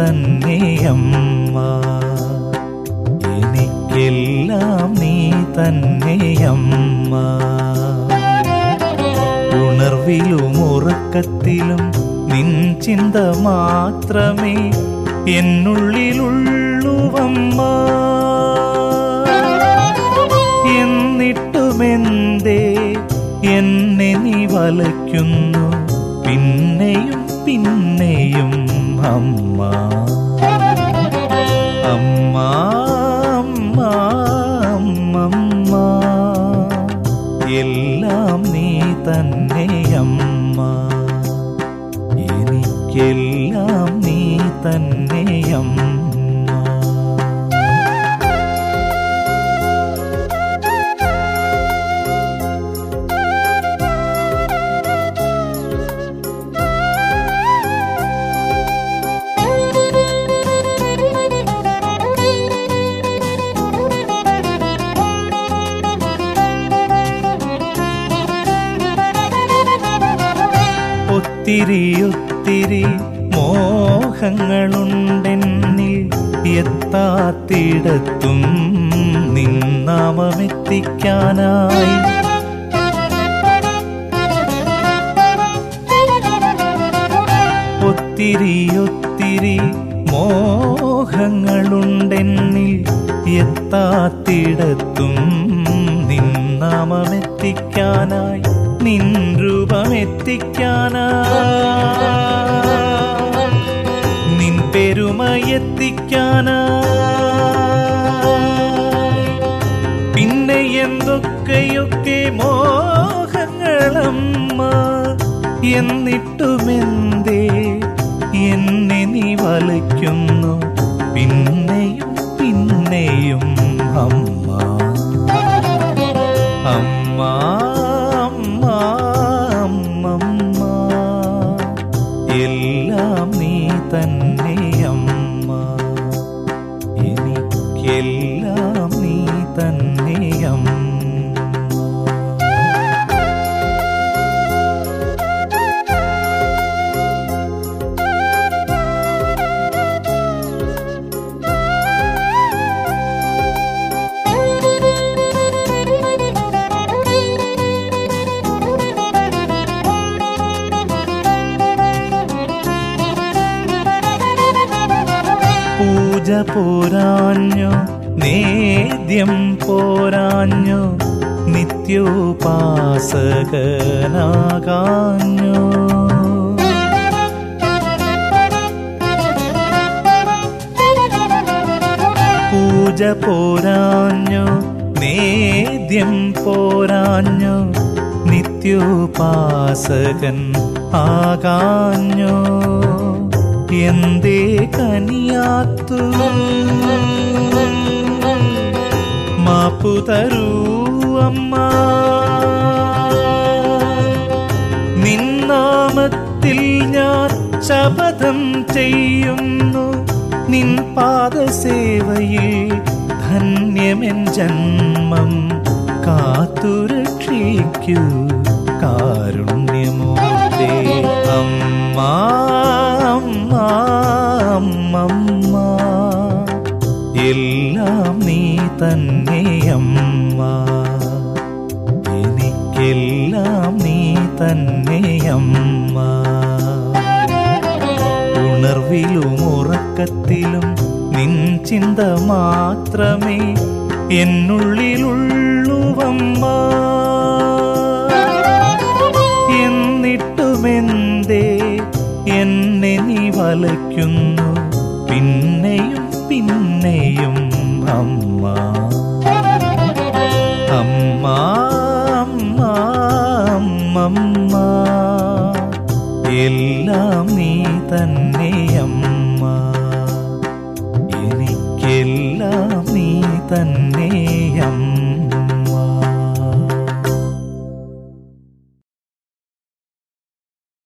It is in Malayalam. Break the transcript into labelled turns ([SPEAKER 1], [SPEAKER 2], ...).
[SPEAKER 1] തന്നെയമ്മ എനിക്കെല്ലാം നീ തന്നെയമ്മ ഉണർവിലും ഉറക്കത്തിലും നിൻ ചിന്ത മാത്രമേ എന്നുള്ളിലുള്ളുവമ്മ എന്നിട്ടുമെന്തേ എന്നെ നീ വലയ്ക്കുന്നു പിന്നെയും പിന്നെയും അമ്മ അമ്മ അമ്മ അമ്മമ്മ എല്ലാം നീ തന്നെയമ്മ എനിക്കെല്ലാം നീ തന്നെയമ്മ ഒത്തിരി ഒത്തിരി മോഹങ്ങളുണ്ടെന്നിൽ എത്താത്തിടത്തും നിന്നാമമെത്തിക്കാനായി ഒത്തിരി ഒത്തിരി മോഹങ്ങളുണ്ടെന്നിൽ എത്താത്തിടത്തും നിന്നാമമെത്തിക്കാനായി നിൻ രൂപമെത്തിക്കാനായി നിൻ പെരുമയെത്തിക്കാനായി പിന്നെ എന്തൊക്കെയൊക്കെ മോഹങ്ങളമ്മ എന്നിട്ടുമെന്തേ എന്നെ നീ വലയ്ക്കുന്നു പിന്നെയും പിന്നെയും അമ്മ അമ്മ അമ്മ അമ്മമ്മ എല്ലാം നീ തന്നെയമ്മ എനിക്കെല്ലാം നീ തന്നെയമ്മ പൂജ പോരാഞ്ഞു നേദ്യം പോരാഞ്ഞു നിത്യോപാസകനാകാഞ്ഞു പൂജ പോരാഞ്ഞു നേദ്യം പോരാഞ്ഞു നിത്യോപാസകൻ ആകാഞ്ഞു എന്തേ കനിയാത്തു മാപ്പു തരൂ അമ്മ നിന്നാമത്തിൽ ഞാൻ ശപഥം ചെയ്യുന്നു നിൻ പാദസേവയിൽ ധന്യമെൻ ജന്മം കാത്തുരക്ഷിക്കൂ കാരുണ്യമൂർത്തേ അമ്മ അമ്മ അമ്മമ്മ എല്ലാം നീ തന്നെയമ്മ എനിക്കെല്ലാം നീ തന്നെയമ്മ ഉണർവിലും ഉറക്കത്തിലും നിൻ ചിന്ത മാത്രമേ എന്നുള്ളിലുള്ളുവമ്മ എന്നിട്ടുമെന്തേ എന്നെ നീ വലയ്ക്കുന്നു പിന്നെയും പിന്നെയും അമ്മ അമ്മ അമ്മ അമ്മമ്മ എല്ലാം നീ തന്നെയമ്മ എനിക്കെല്ലാം നീ തന്നെ